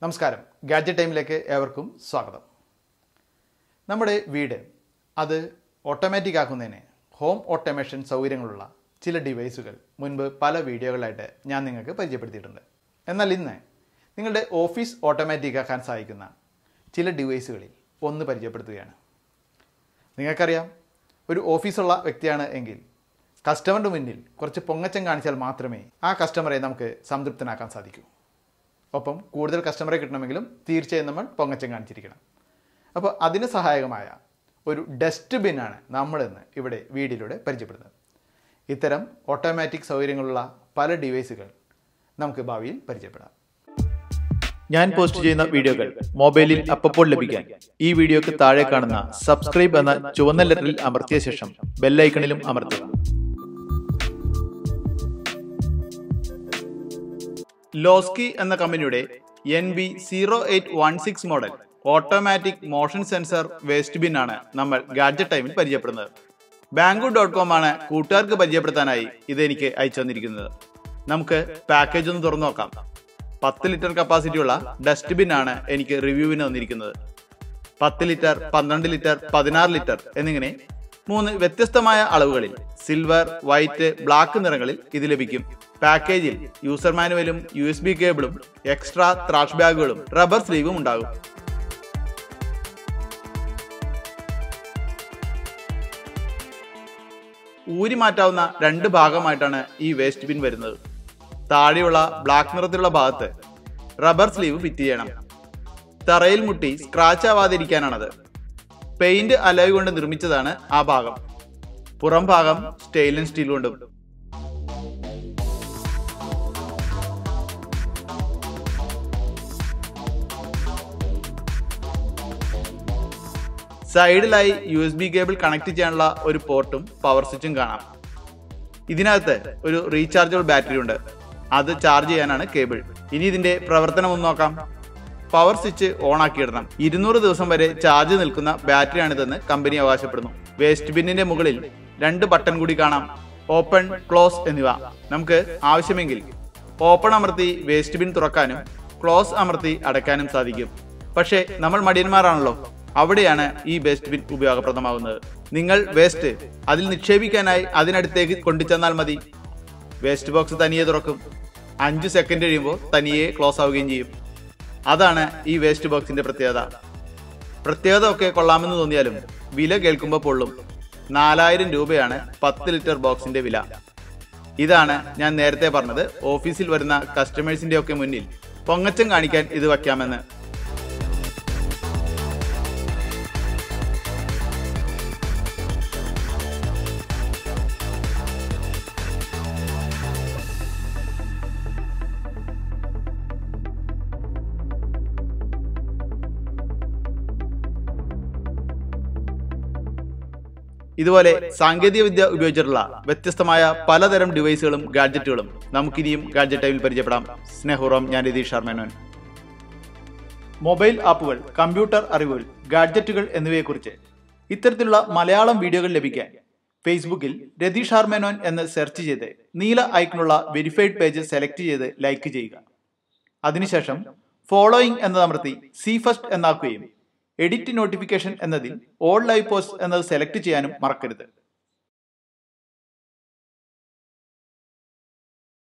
നമസ്കാരം ഗാഡ്ജറ്റ് ടൈമിലേക്ക് ഏവർക്കും സ്വാഗതം നമ്മുടെ വീട് അത് ഓട്ടോമാറ്റിക് ആക്കുന്നതിന് ഹോം ഓട്ടോമേഷൻ സൗകര്യങ്ങളുള്ള ചില ഡിവൈസുകൾ മുൻപ് പല വീഡിയോകളായിട്ട് ഞാൻ നിങ്ങൾക്ക് പരിചയപ്പെടുത്തിയിട്ടുണ്ട് എന്നാൽ ഇന്ന് നിങ്ങളുടെ ഓഫീസ് ഓട്ടോമാറ്റിക് ആക്കാൻ സഹായിക്കുന്ന ചില ഡിവൈസുകളിൽ ഒന്ന് പരിചയപ്പെടുത്തുകയാണ് നിങ്ങൾക്കറിയാം ഒരു ഓഫീസുള്ള വ്യക്തിയാണ് എങ്കിൽ കസ്റ്റമറിൻ്റെ മുന്നിൽ കുറച്ച് പൊങ്ങച്ചം കാണിച്ചാൽ മാത്രമേ ആ കസ്റ്റമറെ നമുക്ക് സംതൃപ്തനാക്കാൻ സാധിക്കൂ ഒപ്പം കൂടുതൽ കസ്റ്റമറെ കിട്ടണമെങ്കിലും തീർച്ചയായും നമ്മൾ പൊങ്ങച്ചം കാണിച്ചിരിക്കണം അപ്പോൾ അതിന് സഹായകമായ ഒരു ഡസ്റ്റ്ബിന്നാണ് നമ്മളിന്ന് ഇവിടെ വീഡിയോയിലൂടെ പരിചയപ്പെടുന്നത് ഇത്തരം ഓട്ടോമാറ്റിക് സൗകര്യങ്ങളുള്ള പല ഡിവൈസുകൾ നമുക്ക് ഭാവിയിൽ പരിചയപ്പെടാം ഞാൻ പോസ്റ്റ് ചെയ്യുന്ന വീഡിയോകൾ മൊബൈലിൽ അപ്പോൾ ലഭിക്കാൻ ഈ വീഡിയോക്ക് താഴെ കാണുന്ന സബ്സ്ക്രൈബ് എന്ന ചുവന്ന ലെറ്ററിൽ അമർത്തിയ ശേഷം ബെല്ലൈക്കണിലും അമർത്തുക ലോസ്കി എന്ന കമ്പനിയുടെ N B zero eight one six model automatic motion sensor waste bin ആണ് നമ്മൾ ഗാഡ്ജറ്റ് ടൈമിൽ പരിചയപ്പെടുന്നത് ബാങ്കു ഡോട്ട് കോം ആണ് കൂട്ടുകാർക്ക് പരിചയപ്പെടുത്താനായി ഇത് എനിക്ക് അയച്ചു തന്നിരിക്കുന്നത് നമുക്ക് പാക്കേജ് ഒന്ന് തുറന്നു നോക്കാം പത്ത് ലിറ്റർ കപ്പാസിറ്റിയുള്ള ഡസ്റ്റ്ബിൻ ആണ് എനിക്ക് റിവ്യൂവിന് തന്നിരിക്കുന്നത് പത്ത് ലിറ്റർ പന്ത്രണ്ട് ലിറ്റർ പതിനാറ് ലിറ്റർ എന്നിങ്ങനെ മൂന്ന് വ്യത്യസ്തമായ അളവുകളിൽ സിൽവർ വൈറ്റ് ബ്ലാക്ക് നിറങ്ങളിൽ ഇത് ലഭിക്കും പാക്കേജിൽ യൂസർ മാനുവലും യു എസ് ബി കേബിളും എക്സ്ട്രാ ത്രാഷ് ബാഗുകളും റബ്ബർ സ്ലീവും ഉണ്ടാകും ഊരി മാറ്റാവുന്ന രണ്ട് ഭാഗമായിട്ടാണ് ഈ വേസ്റ്റ് ബിൻ വരുന്നത് താഴെയുള്ള ബ്ലാക്ക് നിറത്തിലുള്ള ഭാഗത്ത് റബ്ബർ സ്ലീവ് ഫിറ്റ് ചെയ്യണം തറയിൽ മുട്ടി സ്ക്രാച്ച് ആവാതിരിക്കാനാണത് പെയിന്റ് അലോയ് കൊണ്ട് നിർമ്മിച്ചതാണ് ആ ഭാഗം പുറം ഭാഗം സ്റ്റെയിൻലെസ് സ്റ്റീൽ കൊണ്ടും സൈഡിലായി U S B cable connect ചെയ്യാനുള്ള ഒരു പോർട്ടും പവർ സ്വിച്ചും കാണാം ഇതിനകത്ത് ഒരു റീചാർജബിൾ ബാറ്ററി ഉണ്ട് അത് ചാർജ് ചെയ്യാനാണ് കേബിൾ ഇനി ഇതിന്റെ പ്രവർത്തനം ഒന്ന് നോക്കാം പവർ സ്വിച്ച് ഓൺ ആക്കിയിടണം ഇരുന്നൂറ് ദിവസം വരെ ചാർജ് നിൽക്കുന്ന ബാറ്ററിയാണിതെന്ന് കമ്പനി അവകാശപ്പെടുന്നു വേസ്റ്റ് ബിന്നിന്റെ മുകളിൽ രണ്ട് ബട്ടൺ കൂടി കാണാം ഓപ്പൺ ക്ലോസ് എന്നിവ നമുക്ക് ആവശ്യമെങ്കിൽ ഓപ്പൺ അമർത്തി വേസ്റ്റ് ബിൻ തുറക്കാനും ക്ലോസ് അമർത്തി അടയ്ക്കാനും സാധിക്കും പക്ഷേ നമ്മൾ മടിയന്മാരാണല്ലോ അവിടെയാണ് ഈ വേസ്റ്റ് ബിൻ ഉപയോഗപ്രദമാകുന്നത് നിങ്ങൾ വേസ്റ്റ് അതിൽ നിക്ഷേപിക്കാനായി അതിനടുത്തേക്ക് കൊണ്ടുചെന്നാൽ മതി വേസ്റ്റ് ബോക്സ് തനിയെ തുറക്കും അഞ്ച് സെക്കൻഡ് കഴിയുമ്പോൾ തനിയെ ക്ലോസ് ആവുകയും ചെയ്യും അതാണ് ഈ വേസ്റ്റ് ബോക്സിന്റെ പ്രത്യേകത പ്രത്യേകത ഒക്കെ കൊള്ളാമെന്ന് തോന്നിയാലും വില കേൾക്കുമ്പോൾ പൊള്ളും നാലായിരം രൂപയാണ് പത്ത് ലിറ്റർ ബോക്സിന്റെ വില ഇതാണ് ഞാൻ നേരത്തെ പറഞ്ഞത് ഓഫീസിൽ വരുന്ന കസ്റ്റമേഴ്സിന്റെ ഒക്കെ മുന്നിൽ പൊങ്ങച്ചം കാണിക്കാൻ ഇത് വയ്ക്കാമെന്ന് ഇതുപോലെ സാങ്കേതിക വിദ്യ ഉപയോഗിച്ചിട്ടുള്ള വ്യത്യസ്തമായ പലതരം ഡിവൈസുകളും ഗാഡ്ജറ്റുകളും നമുക്കിനിയും ഗാഡ്ജറ്റ് ടൈമിൽ പരിചയപ്പെടാം സ്നേഹപൂർവ്വം ഞാൻ രതീഷ് ശർമേനോൻ മൊബൈൽ ആപ്പുകൾ കമ്പ്യൂട്ടർ അറിവുകൾ ഗാഡ്ജറ്റുകൾ എന്നിവയെക്കുറിച്ച് ഇത്തരത്തിലുള്ള മലയാളം വീഡിയോകൾ ലഭിക്കാൻ ഫേസ്ബുക്കിൽ രതീഷ് ഹാർമേനോൻ എന്ന് സെർച്ച് ചെയ്ത് നീല ഐക്കണുള്ള വെരിഫൈഡ് പേജ് സെലക്ട് ചെയ്ത് ലൈക്ക് ചെയ്യുക അതിനുശേഷം ഫോളോയിങ് എന്നതമർത്തി സി ഫസ്റ്റ് എന്നാക്കുകയും എഡിറ്റ് നോട്ടിഫിക്കേഷൻ എന്നതിൽ ഓൾ ലൈവ് പോസ്റ്റ് എന്നത് സെലക്ട് ചെയ്യാനും മറക്കരുത്